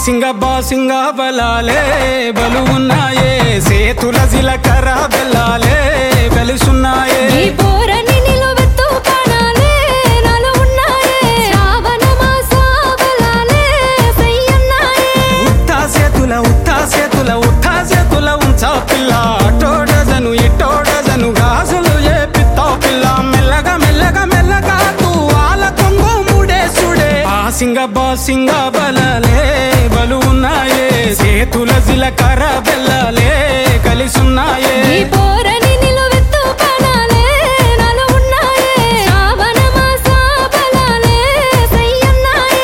సింగ బాసింగ బలాలే బలు ఉన్నాయే సేతుల జిలకర బెల్లాలే వెలుసున్నాయే ఈ పోరని నిలువెత్తు ప్రాణాలే నాలో ఉన్నాయే శ్రావణ మాస బలాలే సయ్యన్నాయే ఉత్తా సేతుల ఉత్తా సేతుల ఉత్తా సేతుల ఉంచా పిల్ల అటోడజను ఇటోడజను గాజులు ఏ పిత్తా పిల్ల మెల్లగా మెల్లగా మెల్లగా తూ ఆల కొంగు ముడేసుడే ఆ సింగ బాసింగ బలాలే బలు ఉన్నాయే సేతుల జిలకర బెల్లాలే కలిసున్నాయే ఈ పోరని నిలువెత్తు ప్రాణాలే నాలో ఉన్నాయే శ్రావణ మాస బలాలే సయ్యన్నాయే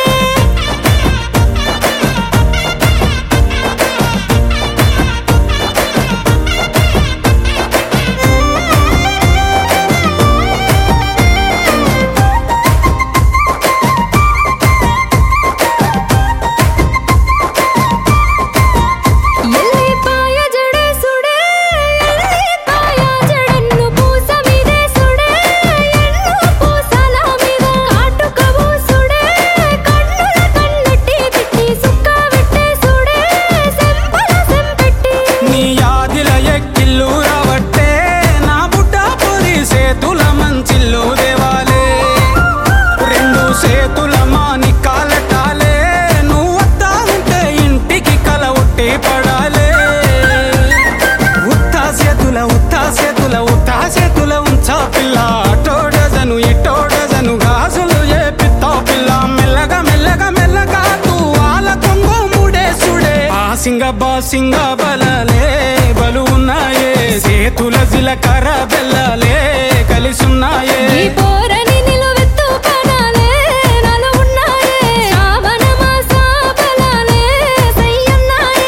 ఎల్లిపాయ జడేసుడే ఎల్లిపాయ జడన్ను పూస మీదేసుడే ఎన్ను పూసల మీద కాటుక పూసుడే కన్నుల కన్నెట్టి తిట్టి సుక్క పెట్టేసుడే సెంపల సెంపెట్టి నీ యాదిల ఎక్కిల్లు రావట్టే నా బుడ్డ పొరి సేతుల మంచిల్లు దేవాలే రెండు సేతుల మాని కాలటాలే నువ్వు వద్దా ఉంటే ఇంటికి కల ఉట్టి పడాలే ఉత్తా సేతుల ఉత్తా సేతుల ఉత్తా సేతుల ఉంచా పిల్ల అటోడజను ఇటోడజను గాజులు ఏ పిత్తా పిల్ల మెల్లగా మెల్లగా మెల్లగా తూ ఆల కొంగు ముడేసుడే ఆ సింగ బాసింగ బలలే బలు ఉన్నాయే సేతుల జిలకర బెల్లలే కలిసున్నాయే ఈ పోరని నిలువెత్తు ప్రాణాలే నాలో ఉన్నాయే శ్రావణ మాస బలాలే సయ్యన్నాయే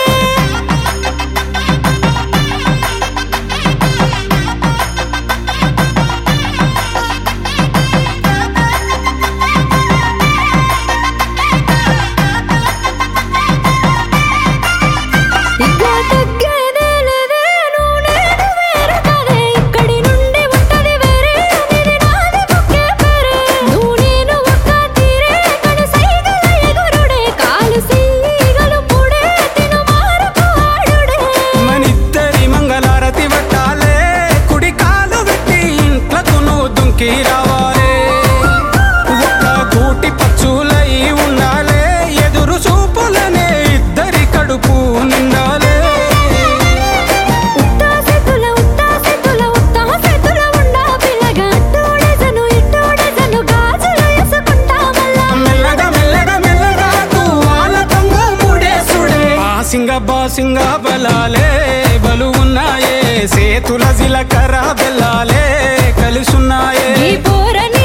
ఇక తగ్గేదే లేదే నువ్వు నేను వేరు కాదే ఇక్కడి నుండి ఉంటది వేరే అనేది నాది బుక్కే పేరే నువ్వు నేను ఒక్క తీరే కను సైగల ఎగురుడే కాలు సీగలు పుడే తిను మారకు ఆడుడే మనిద్దరి మంగళారతి పట్టాలే కుడి కాలు పెట్టి ఇంట్లకు నువ్వు దుంకి రావాలే ఒక్క గూటి పచ్చులై ఉండాలే ఎదురు చూపులనే ఇద్దరి కడుపు నిండాలే ఉత్తా సెతుల ఉత్తా సెతుల ఉత్తా సెతుల ఉండా పిల్లగా అట్టోడెజను ఇట్టోడెజను గాజులు వేసుకుంటా మళ్ళా మెల్లగా మెల్లగా మెల్లగా తూవాల దొంగ ముడేసుడే ఆ సింగ బాసింగ బలాలే బలు ఉన్నాయే సేతుల జిలకర బెల్లాలే కలిసున్నాయే ఈ పోరని